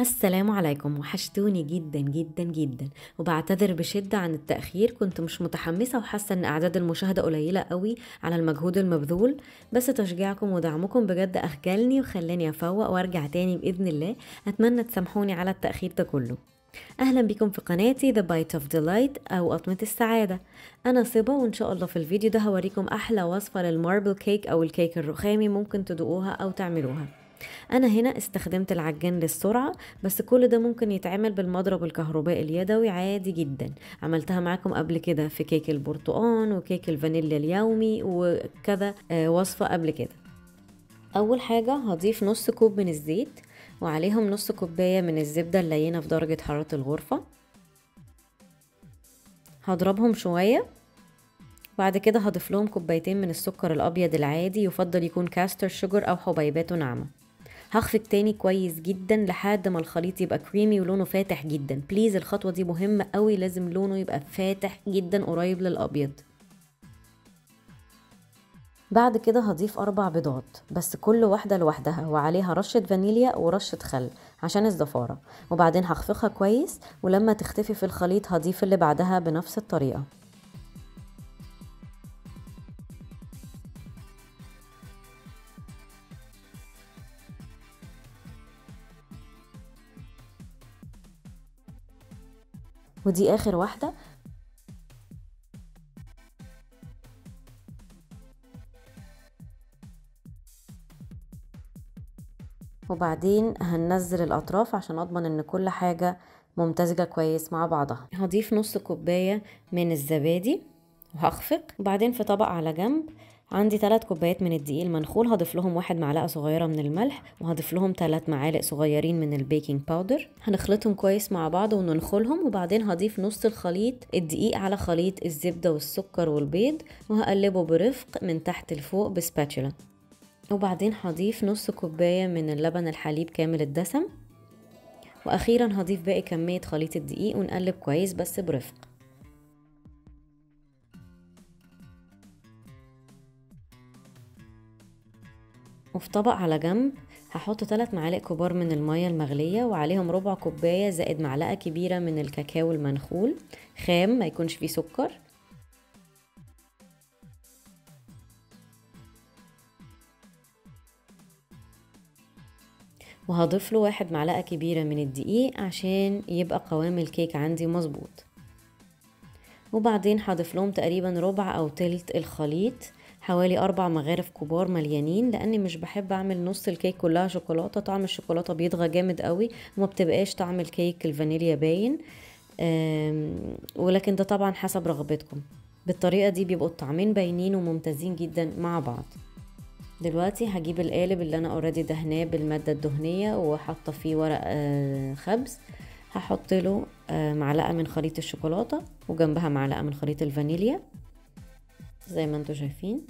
السلام عليكم وحشتوني جدا جدا جدا وبعتذر بشدة عن التأخير كنت مش متحمسة وحاسة ان اعداد المشاهدة قليلة قوي على المجهود المبذول بس تشجيعكم ودعمكم بجد اخجلني وخلاني افوق وارجع تاني باذن الله اتمنى تسامحوني على التأخير ده كله اهلا بكم في قناتي The Bite of Delight او قطمة السعادة انا صبا وان شاء الله في الفيديو ده هوريكم احلى وصفة للماربل كيك او الكيك الرخامي ممكن تدوقوها او تعملوها انا هنا استخدمت العجان للسرعة بس كل ده ممكن يتعمل بالمضرب الكهربائي اليدوي عادي جدا عملتها معاكم قبل كده في كيك البرتقان وكيك الفانيليا اليومي وكذا آه، وصفة قبل كده اول حاجة هضيف نص كوب من الزيت وعليهم نص كوباية من الزبدة اللينة في درجة حرارة الغرفة هضربهم شوية بعد كده هضيف لهم كوبايتين من السكر الابيض العادي يفضل يكون كاستر شوجر او حبيباته ناعمه هخفق تاني كويس جدا لحد ما الخليط يبقى كريمي ولونه فاتح جدا بليز الخطوه دي مهمه قوي لازم لونه يبقى فاتح جدا قريب للابيض بعد كده هضيف أربع بيضات بس كل واحدة لوحدها وعليها رشة فانيليا ورشة خل عشان الزفارة وبعدين هخفقها كويس ولما تختفي في الخليط هضيف اللي بعدها بنفس الطريقة ودي اخر واحده وبعدين هننزل الاطراف عشان اضمن ان كل حاجه ممتزجه كويس مع بعضها هضيف نص كوبايه من الزبادي وهخفق وبعدين في طبق على جنب عندي ثلاث كوبايات من الدقيق المنخول هضيف لهم واحد معلقه صغيره من الملح وهضيف لهم ثلاث معالق صغيرين من البيكنج باودر هنخلطهم كويس مع بعض وننخلهم وبعدين هضيف نص الخليط الدقيق على خليط الزبده والسكر والبيض وهقلبه برفق من تحت لفوق بسباتشولا وبعدين هضيف نص كوبايه من اللبن الحليب كامل الدسم واخيرا هضيف باقي كميه خليط الدقيق ونقلب كويس بس برفق وفي طبق على جنب هحط 3 معالق كبار من المية المغلية وعليهم ربع كوباية زائد معلقة كبيرة من الكاكاو المنخول خام ما يكونش فيه سكر وهضيف له واحد معلقة كبيرة من الدقيق عشان يبقى قوام الكيك عندي مظبوط وبعدين هضيف لهم تقريبا ربع او تلت الخليط حوالي أربع مغارف كبار مليانين لأني مش بحب أعمل نص الكيك كلها شوكولاتة طعم الشوكولاتة بيضغى جامد قوي وما بتبقاش طعم الكيك الفانيليا باين ولكن ده طبعا حسب رغبتكم بالطريقة دي بيبقوا الطعمين باينين وممتازين جدا مع بعض دلوقتي هجيب القالب اللي انا اوريدي دهناه بالمادة الدهنية وحاطة فيه ورق خبز هحط له معلقة من خليط الشوكولاتة وجنبها معلقة من خليط الفانيليا زي ما انتوا شايفين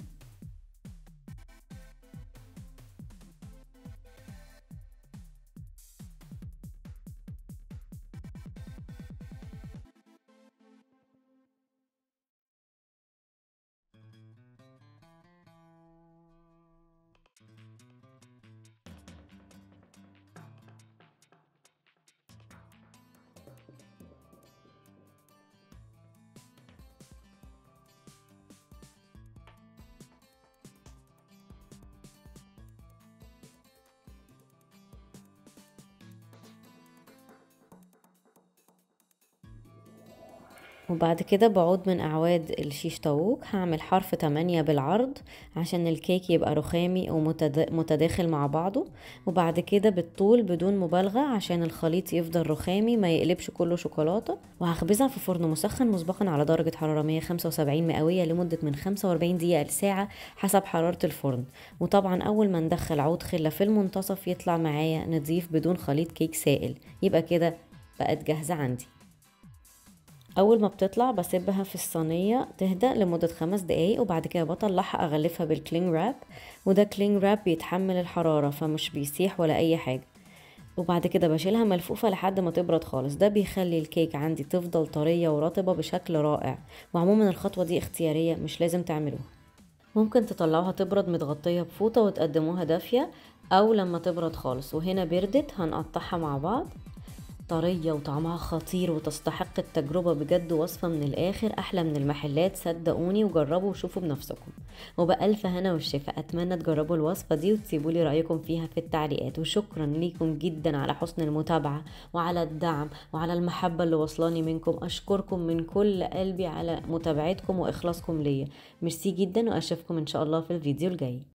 وبعد كده بعود من أعواد الشيش طاووق هعمل حرف تمانية بالعرض عشان الكيك يبقى رخامي ومتداخل مع بعضه وبعد كده بالطول بدون مبالغة عشان الخليط يفضل رخامي ما يقلبش كله شوكولاتة وهخبزها في فرن مسخن مسبقا على درجة حرارة 175 مئوية لمدة من 45 دقيقة لساعة حسب حرارة الفرن وطبعا أول ما ندخل عود خلة في المنتصف يطلع معايا نضيف بدون خليط كيك سائل يبقى كده بقت جاهزة عندي اول ما بتطلع بسيبها في الصينيه تهدى لمده خمس دقايق وبعد كده بطلعها اغلفها بالكلينج راب وده كلينج راب بيتحمل الحراره فمش بيسيح ولا اي حاجه وبعد كده بشيلها ملفوفة لحد ما تبرد خالص ده بيخلي الكيك عندي تفضل طرية ورطبة بشكل رائع وعموما الخطوة دي اختيارية مش لازم تعملوها ممكن تطلعوها تبرد متغطية بفوطة وتقدموها دافية أو لما تبرد خالص وهنا بردت هنقطعها مع بعض طرية وطعمها خطير وتستحق التجربة بجد وصفة من الآخر أحلى من المحلات صدقوني وجربوا وشوفوا بنفسكم وبألف هنا والشفا أتمنى تجربوا الوصفة دي وتسيبوا لي رأيكم فيها في التعليقات وشكرا ليكم جدا على حسن المتابعة وعلى الدعم وعلى المحبة اللي وصلاني منكم أشكركم من كل قلبي على متابعتكم وإخلاصكم ليا ميرسي جدا وأشوفكم إن شاء الله في الفيديو الجاي